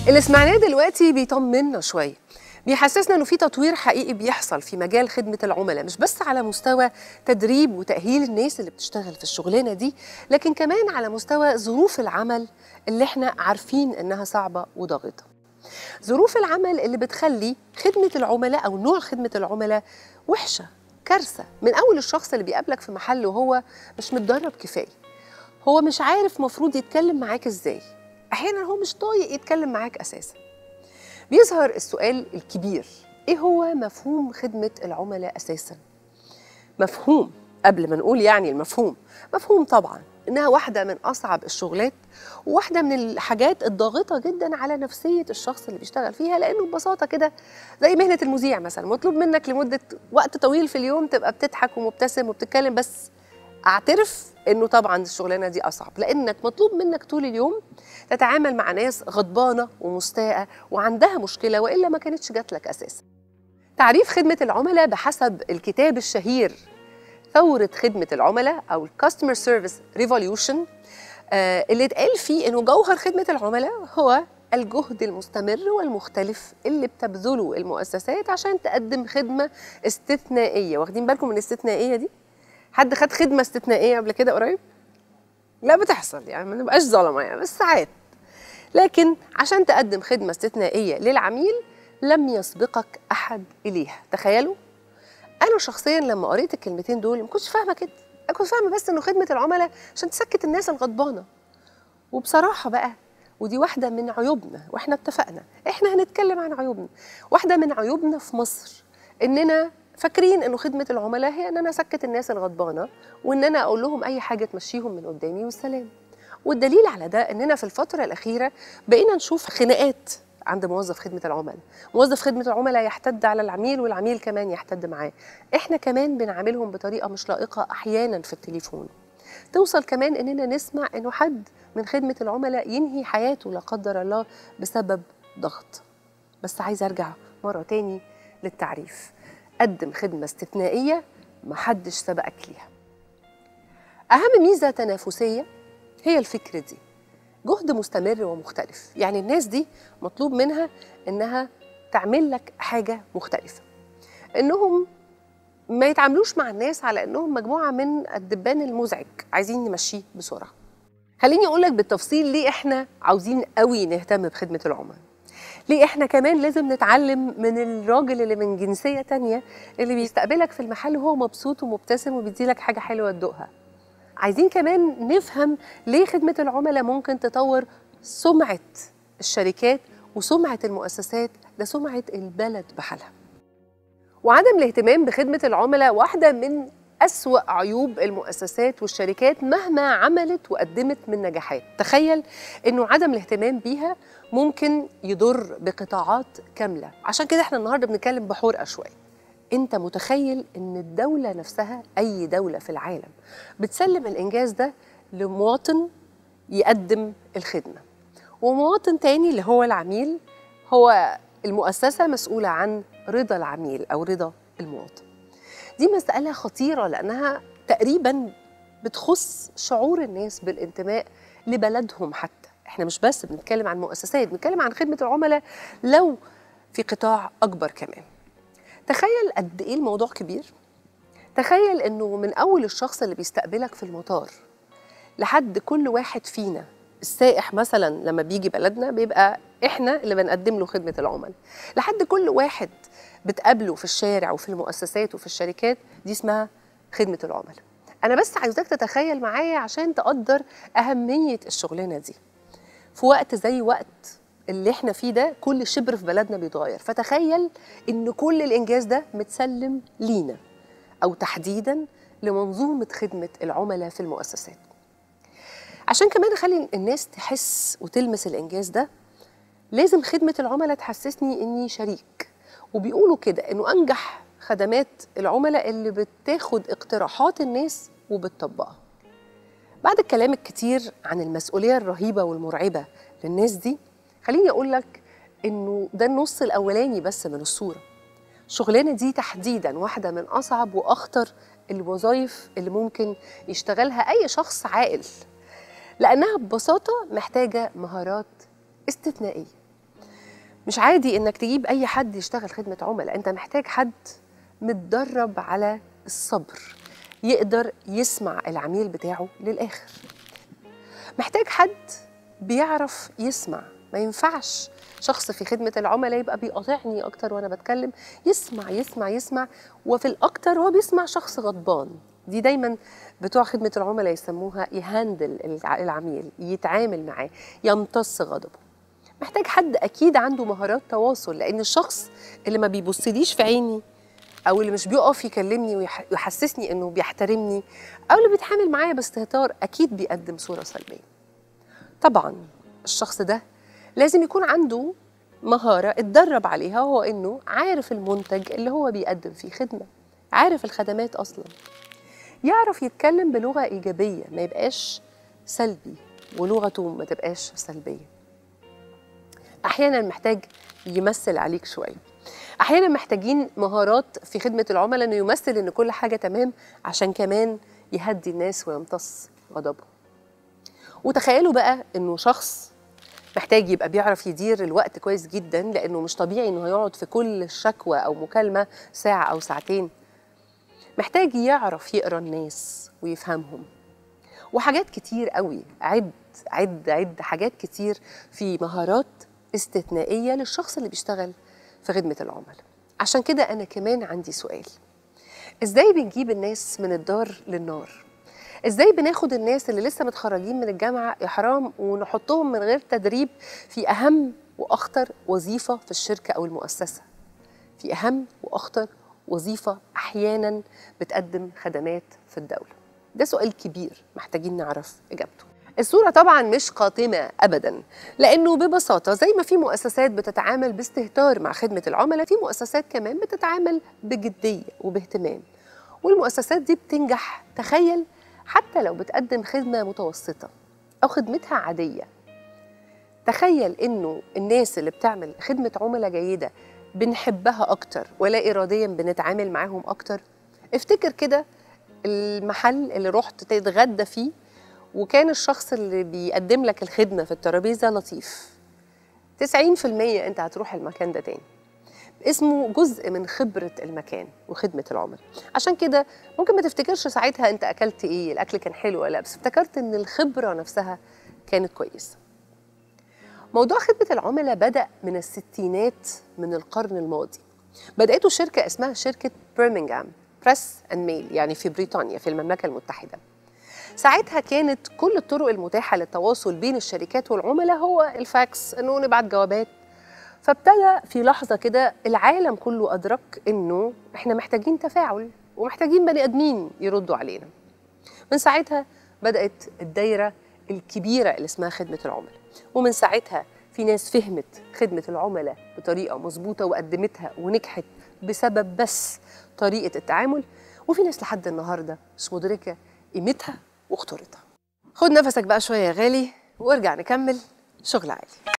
اللي سمعناه دلوقتي بيطمنا شويه بيحسسنا انه في تطوير حقيقي بيحصل في مجال خدمه العملاء مش بس على مستوى تدريب وتاهيل الناس اللي بتشتغل في الشغلانه دي لكن كمان على مستوى ظروف العمل اللي احنا عارفين انها صعبه وضاغطه ظروف العمل اللي بتخلي خدمه العملاء او نوع خدمه العملاء وحشه كارثه من اول الشخص اللي بيقابلك في محل وهو مش متدرب كفايه هو مش عارف مفروض يتكلم معاك ازاي احيانا هو مش طايق يتكلم معاك اساسا بيظهر السؤال الكبير ايه هو مفهوم خدمه العملاء اساسا مفهوم قبل ما نقول يعني المفهوم مفهوم طبعا انها واحده من اصعب الشغلات وواحده من الحاجات الضاغطه جدا على نفسيه الشخص اللي بيشتغل فيها لانه ببساطه كده زي مهنه المذيع مثلا مطلوب منك لمده وقت طويل في اليوم تبقى بتضحك ومبتسم وبتتكلم بس اعترف انه طبعا الشغلانه دي اصعب لانك مطلوب منك طول اليوم تتعامل مع ناس غضبانه ومستاءه وعندها مشكله والا ما كانتش جات لك اساسا تعريف خدمه العملاء بحسب الكتاب الشهير ثورة خدمة العملاء أو الكاستمر سيرفيس ريفوليوشن اللي اتقال فيه إنه جوهر خدمة العملاء هو الجهد المستمر والمختلف اللي بتبذله المؤسسات عشان تقدم خدمة استثنائية واخدين بالكم من الاستثنائية دي؟ حد خد خدمة استثنائية قبل كده قريب؟ لا بتحصل يعني ما نبقاش ظلمة يعني بس ساعات لكن عشان تقدم خدمة استثنائية للعميل لم يسبقك أحد إليها تخيلوا انا شخصيا لما قريت الكلمتين دول ما كنتش فاهمه كده انا كنت فاهمه بس انه خدمه العملاء عشان تسكت الناس الغضبانه وبصراحه بقى ودي واحده من عيوبنا واحنا اتفقنا احنا هنتكلم عن عيوبنا واحده من عيوبنا في مصر اننا فاكرين انه خدمه العملاء هي ان انا اسكت الناس الغضبانه وان انا اقول لهم اي حاجه تمشيهم من قدامي والسلام والدليل على ده اننا في الفتره الاخيره بقينا نشوف خناقات عند موظف خدمه العملاء موظف خدمه العملاء يحتد على العميل والعميل كمان يحتد معاه احنا كمان بنعاملهم بطريقه مش لائقه احيانا في التليفون توصل كمان اننا نسمع انه حد من خدمه العملاء ينهي حياته لا قدر الله بسبب ضغط بس عايزه ارجع مره تاني للتعريف قدم خدمه استثنائيه محدش سبقك ليها اهم ميزه تنافسيه هي الفكره دي جهد مستمر ومختلف يعني الناس دي مطلوب منها انها تعمل لك حاجه مختلفه انهم ما يتعاملوش مع الناس على انهم مجموعه من الدبان المزعج عايزين نمشيه بسرعه خليني اقول لك بالتفصيل ليه احنا عاوزين قوي نهتم بخدمه العملاء ليه احنا كمان لازم نتعلم من الراجل اللي من جنسيه تانية اللي بيستقبلك في المحل وهو مبسوط ومبتسم وبيديلك حاجه حلوه تدوقها عايزين كمان نفهم ليه خدمة العملاء ممكن تطور سمعة الشركات وسمعة المؤسسات ده سمعة البلد بحالها وعدم الاهتمام بخدمة العملاء واحدة من أسوأ عيوب المؤسسات والشركات مهما عملت وقدمت من نجاحات تخيل أنه عدم الاهتمام بيها ممكن يضر بقطاعات كاملة عشان كده احنا النهاردة بنتكلم بحرقة شوية انت متخيل ان الدولة نفسها اي دولة في العالم بتسلم الانجاز ده لمواطن يقدم الخدمة ومواطن تاني اللي هو العميل هو المؤسسة مسؤولة عن رضا العميل او رضا المواطن دي مسألة خطيرة لانها تقريبا بتخص شعور الناس بالانتماء لبلدهم حتى احنا مش بس بنتكلم عن مؤسسات بنتكلم عن خدمة العملاء لو في قطاع اكبر كمان تخيل قد ايه الموضوع كبير تخيل انه من اول الشخص اللي بيستقبلك في المطار لحد كل واحد فينا السائح مثلا لما بيجي بلدنا بيبقى احنا اللي بنقدم له خدمه العملاء لحد كل واحد بتقابله في الشارع وفي المؤسسات وفي الشركات دي اسمها خدمه العملاء انا بس عايزاك تتخيل معايا عشان تقدر اهميه الشغلانه دي في وقت زي وقت اللي احنا فيه ده كل شبر في بلدنا بيتغير فتخيل ان كل الانجاز ده متسلم لينا او تحديدا لمنظومه خدمه العملاء في المؤسسات عشان كمان اخلي الناس تحس وتلمس الانجاز ده لازم خدمه العملاء تحسسني اني شريك وبيقولوا كده انه انجح خدمات العملاء اللي بتاخد اقتراحات الناس وبتطبقها بعد الكلام الكتير عن المسؤوليه الرهيبه والمرعبه للناس دي خليني اقول لك انه ده النص الاولاني بس من الصوره الشغلانه دي تحديدا واحده من اصعب واخطر الوظائف اللي ممكن يشتغلها اي شخص عاقل لانها ببساطه محتاجه مهارات استثنائيه مش عادي انك تجيب اي حد يشتغل خدمه عملاء انت محتاج حد متدرب على الصبر يقدر يسمع العميل بتاعه للاخر محتاج حد بيعرف يسمع ما ينفعش شخص في خدمة العملاء يبقى بيقاطعني أكتر وأنا بتكلم يسمع يسمع يسمع وفي الأكتر هو بيسمع شخص غضبان دي دايما بتوع خدمة العملاء يسموها يهندل الع- العميل يتعامل معاه يمتص غضبه محتاج حد أكيد عنده مهارات تواصل لأن الشخص اللي ما بيبصليش في عيني او اللي مش بيقف يكلمني ويح- ويحسسني انه بيحترمني او اللي بيتعامل معايا باستهتار اكيد بيقدم صوره سلبيه طبعا الشخص ده لازم يكون عنده مهاره اتدرب عليها وهو انه عارف المنتج اللي هو بيقدم فيه خدمه عارف الخدمات اصلا يعرف يتكلم بلغه ايجابيه ما يبقاش سلبي ولغته ما تبقاش سلبيه احيانا محتاج يمثل عليك شويه احيانا محتاجين مهارات في خدمه العملاء انه يمثل ان كل حاجه تمام عشان كمان يهدي الناس ويمتص غضبهم وتخيلوا بقى انه شخص محتاج يبقى بيعرف يدير الوقت كويس جدا لانه مش طبيعي انه هيقعد في كل شكوى او مكالمه ساعه او ساعتين محتاج يعرف يقرا الناس ويفهمهم وحاجات كتير قوي عد عد عد حاجات كتير في مهارات استثنائيه للشخص اللي بيشتغل في خدمه العملاء عشان كده انا كمان عندي سؤال ازاي بنجيب الناس من الدار للنار ازاي بناخد الناس اللي لسه متخرجين من الجامعه يا حرام ونحطهم من غير تدريب في اهم واخطر وظيفه في الشركه او المؤسسه في اهم واخطر وظيفه احيانا بتقدم خدمات في الدوله ده سؤال كبير محتاجين نعرف اجابته الصورة طبعا مش قاتمة أبدا لأنه ببساطة زي ما في مؤسسات بتتعامل باستهتار مع خدمة العملاء في مؤسسات كمان بتتعامل بجدية وباهتمام والمؤسسات دي بتنجح تخيل حتى لو بتقدم خدمة متوسطة أو خدمتها عادية تخيل إنه الناس اللي بتعمل خدمة عملاء جيدة بنحبها أكتر ولا إراديا بنتعامل معاهم أكتر افتكر كده المحل اللي رحت تتغدى فيه وكان الشخص اللي بيقدم لك الخدمة في الترابيزة لطيف 90% انت هتروح المكان ده تاني اسمه جزء من خبرة المكان وخدمة العملاء عشان كده ممكن ما تفتكرش ساعتها انت اكلت ايه الاكل كان حلو ولا لا بس افتكرت ان الخبرة نفسها كانت كويسة موضوع خدمة العملاء بدأ من الستينات من القرن الماضي بدأته شركة اسمها شركة برمنغهام بريس اند ميل يعني في بريطانيا في المملكة المتحدة ساعتها كانت كل الطرق المتاحة للتواصل بين الشركات والعملاء هو الفاكس انه نبعت جوابات فابتدى في لحظة كده العالم كله أدرك إنه إحنا محتاجين تفاعل ومحتاجين بني آدمين يردوا علينا. من ساعتها بدأت الدايرة الكبيرة اللي اسمها خدمة العملاء، ومن ساعتها في ناس فهمت خدمة العملاء بطريقة مظبوطة وقدمتها ونجحت بسبب بس طريقة التعامل، وفي ناس لحد النهاردة مش مدركة قيمتها وخطورتها. خد نفسك بقى شوية يا غالي وارجع نكمل شغل عالي.